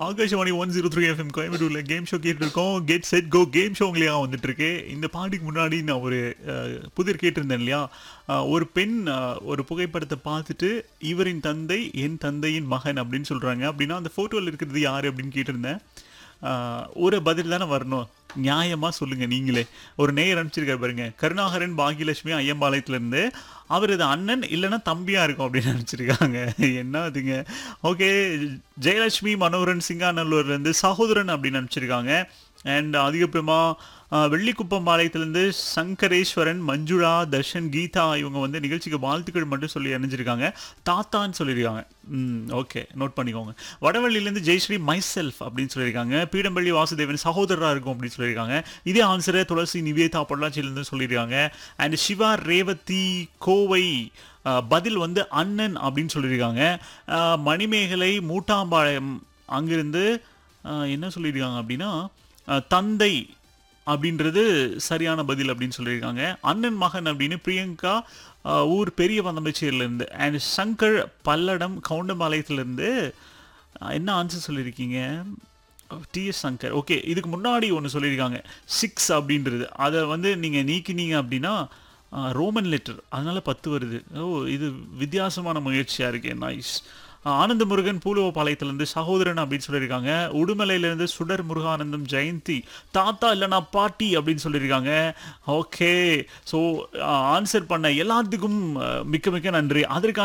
Akashvani one zero three FM கோயம்புத்தூர்ல game show கேட்டு இருக்கோம் get set go game show உங்களையா வந்துட்டு இருக்கு இந்த பாட்டுக்கு முன்னாடி நான் ஒரு அஹ், புதிர் கேட்டிருந்தேன் இல்லையா அஹ், ஒரு பெண் அஹ், ஒரு புகைப்படத்தை பார்த்துட்டு இவரின் தந்தை என் தந்தையின் மகன் அப்படின்னு சொல்றாங்க அப்படின்னா அந்த போட்டோவில் இருக்கிறது யாரு அப்படின்னு கேட்டிருந்தேன் அஹ், ஒரு பதில் தானே வரணும் நியாயமா சொல்லுங்க நீங்களே ஒரு நேயர் அனுப்பிச்சிருக்காரு பாருங்க கருணாகரன் பாகியலட்சுமி ஐயம்பாளையத்துல இருந்து அவரது அண்ணன் இல்லைன்னா தம்பியா இருக்கும் அப்படின்னு நினைச்சிருக்காங்க என்ன அதுங்க ஓகே ஜெயலட்சுமி மனோகரன் சிங்காநல்லூர்ல இருந்து சகோதரன் அப்படின்னு நினைச்சிருக்காங்க அண்ட் அதுக்கப்புறமா அஹ், வெள்ளிக்குப்பம் பாளையத்திலேருந்து சங்கரேஸ்வரன் மஞ்சுளா தர்ஷன் கீதா இவங்க வந்து நிகழ்ச்சிக்கு வாழ்த்துக்கள் மட்டும் சொல்லி அணிஞ்சிருக்காங்க தாத்தான்னு சொல்லியிருக்காங்க ம் ஓகே நோட் பண்ணிக்கோங்க வடவள்ளியிலேருந்து ஜெயஸ்ரீ மை செல்ஃப் அப்படின்னு சொல்லியிருக்காங்க பீடம்பள்ளி வாசுதேவன் சகோதரராக இருக்கும் அப்படின்னு சொல்லியிருக்காங்க இதே ஆன்சரை துளசி நிவேதா பொள்ளாச்சியிலேருந்து சொல்லியிருக்காங்க அண்ட் சிவா ரேவதி கோவை அஹ், பதில் வந்து அண்ணன் அப்படின்னு சொல்லியிருக்காங்க அஹ், மணிமேகலை மூட்டாம்பாளையம் அங்கிருந்து அஹ், என்ன சொல்லியிருக்காங்க அப்படின்னா அஹ், தந்தை அப்படின்றது சரியான பதில் அப்படின்னு சொல்லியிருக்காங்க அண்ணன் மகன் அப்படின்னு பிரியங்கா அஹ், ஊர் பெரிய வந்தம்பச்சேரியிலேருந்து அண்ட் சங்கர் பல்லடம் கவுண்டம்பாளையத்துலேருந்து என்ன ஆன்சர் சொல்லியிருக்கீங்க டிஎஸ் சங்கர் ஓகே இதுக்கு முன்னாடி ஒன்று சொல்லியிருக்காங்க சிக்ஸ் அப்படின்றது அதை வந்து நீங்கள் நீக்கினீங்க அப்படின்னா ரோமன் லெட்டர் அதனால பத்து வருது ஓ இது வித்தியாசமான முயற்சியாக இருக்கே நைஸ் ஆனந்த முருகன் பூலுவபாளையத்திலேருந்து சகோதரன் அப்படின்னு சொல்லியிருக்காங்க உடுமலையிலேருந்து சுடர் முருகானந்தம் ஜெயந்தி தாத்தா இல்லைனா பாட்டி அப்படின்னு சொல்லியிருக்காங்க ஓகே ஸோ ஆன்சர் பண்ண எல்லாத்துக்கும் அஹ், மிக்க மிக்க நன்றி அதற்கான